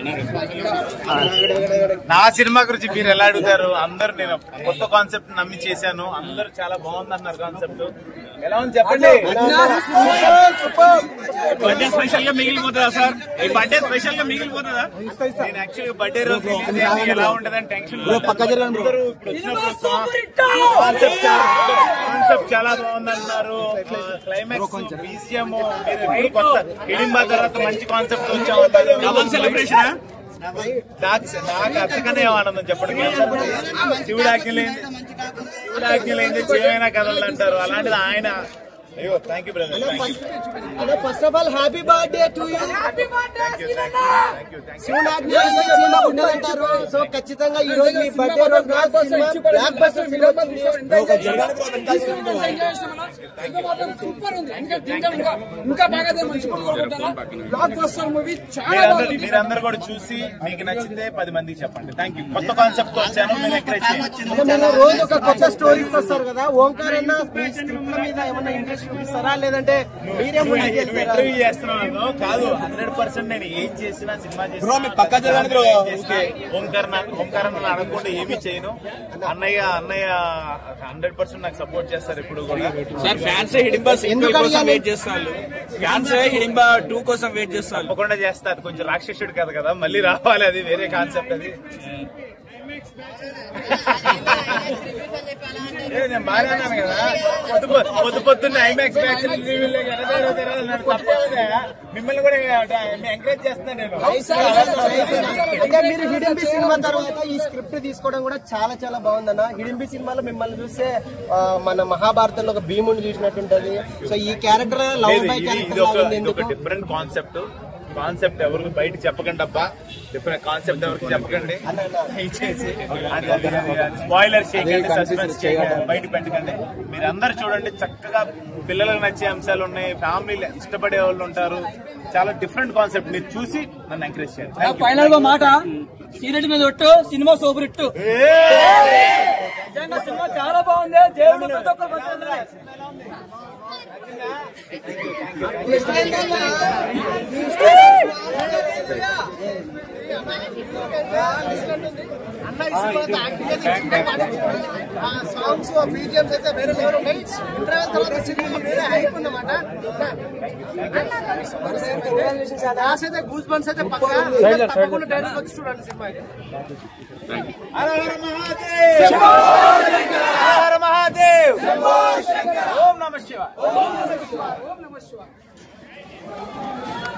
నా సినిమా గురించి మీరు ఎలా అడుగుతారు అందరు నేను కొత్త కాన్సెప్ట్ నమ్మి చేశాను అందరు చాలా బాగుంది అన్నారు కాన్సెప్ట్ ఎలా ఉంది చెప్పండి బర్త్డే స్పెషల్ గా మిగిలిపోతుందా సార్ ఈ బర్త్డే స్పెషల్ గా మిగిలిపోతుందా నేను యాక్చువల్గా బర్త్డే రోజు release చేసి ఎలా ఉంటదని టెన్షన్ అందరూ ఇప్పుడు వచ్చినప్పుడు కాన్సెప్ట్ కాన్సెప్ట్ చాలా బాగుంది అంటున్నారు క్లైమాక్స్ బీజిఎం మీరు కొత్త హిడింబా తర్వాత మంచి కాన్సెప్ట్ వచ్చామన్నారు డబల్ సెలబ్రేషన్ నాకు నాకు అంతకనే ఆనందం చెప్పండి శివుడు ఆజ్ఞ లేని శివుడు ఆజ్ఞ లేని చేయమైనా కథలు అంటారు అలాంటిది ఆయన అయ్యో thank you brother thank you first of all happy birthday to you thank you thank you thank you శివుడు ఆజ్ఞ లేనిదే సినిమా ఉండదంటారు సో ఖచ్చితంగా ఈ రోజు మీ బర్త్డే రోజు నా cinema blockbuster cinema super ఉంది ఇంకా దీంట్లో ఇంకా ఇంకా బాగా మంచి బ్లాక్ బస్టర్ మూవీ చాలా మీరందరూ మీరందరూ కూడా చూసి మీకు నచ్చితే పది మందికి చెప్పండి థ్యాంక్ యూ కొత్త కాన్సెప్ట్ వచ్చాను మీరు ఎంకరేజ్ చేయండి మన రోజు ఒక కొత్త స్టోరీస్ వస్తారు కదా ఓంకార్ అన్న మీ స్క్రిప్ట్ మీద ఏమన్నా ఇంట్రెస్ట్ చూపిస్తారా లేదంటే మీరే ముందుకు వెళ్తారా ఇంటర్వ్యూ చేస్తున్నాను కాదు హండ్రెడ్ పర్సెంట్ నేను ఏం చేసినా సినిమా Bro, మీ పక్క జరగండి bro. ఓంకార్ నాకు- ఓంకార్ అన్న అడగకుండా ఏమీ చేయను అన్నయ్య అన్నయ్య హండ్రెడ్ పర్సెంట్ నాకు సపోర్ట్ చేస్తారు ఇప్పుడు కూడా సార్ ఫ్యాన్స్ హిడింబా సీక్వెల్ ఎందుకని కోసం అని- వెయిట్ చేస్తారు ఫ్యాన్స్ హిడింబా టూ కోసం వెయిట్ చేస్తారు తప్పకుండా చేస్తారు కొంచెం రాక్షసుడు కదా కదా మళ్ళీ రావాలి అది వేరే కాన్సెప్ట్ అది ఏ, నేను బాగానే ఉన్నాను కదా పొద్దు పొ- పొద్దు పొద్దున్న ఐమాక్స్ మిమ్మల్ని కూడా ఎంకరేజ్ చేస్తున్నాను నేను అంటే మీరు హిడింబి సినిమా తర్వాత ఈ స్క్రిప్ట్ తీసుకోవడం కూడా చాలా చాలా బాగుందన్న హిడింబి సినిమాలో మిమ్మల్ని చూస్తే ఆ, మన మహాభారతంలో ఒక భీముని చూసినట్టుంటది సో ఈ క్యారెక్టర్ లవ్ లేదు, బై ఇది ఇది క్యారెక్టర్ ఒక ఉంది ఇది ఒక ఎందుకు డిఫరెంట్ కాన్సెప్ట్ కాన్సెప్ట్ ఎవరికి బయట చెప్పకండి అబ్బా డిఫరెంట్ కాన్సెప్ట్ ఎవరికి చెప్పకండి స్పాయిలర్ చేయకండి సస్పెన్స్ చేయకండి బయట పెట్టకండి మీరు అందరు చూడండి చక్కగా పిల్లలకు నచ్చే అంశాలు ఉన్నాయి ఫ్యామిలీ ఇష్టపడే వాళ్ళు ఉంటారు చాలా డిఫరెంట్ కాన్సెప్ట్ మీరు చూసి నన్ను ఎంకరేజ్ చేయండి Thank you. ఫైనల్ గా మాట సీరియట్ మీద ఒట్టు సినిమా సూపర్ హిట్ నిజంగా సినిమా చాలా బాగుంది దేవుడు ప్రతి ఒక్కరు పట్టాలి. అన్న ఈ సినిమాతో యాక్టింగ్ సాంగ్స్ బీజిఎంస్ అయితే వేరే లెవెల్ ఉన్నాయి ఇంటర్వెల్ తర్వాత సినిమా వేరే హైప్ ఉందన్నమాట లాస్ట్ అయితే గూస్ బండ్స్ అయితే పక్కా తప్పకుండా డైరెక్ట్ వచ్చి చూడండి సినిమా హర హర మహాదేవ్ హర హర మహాదేవ్ ఓం నమ శివాయ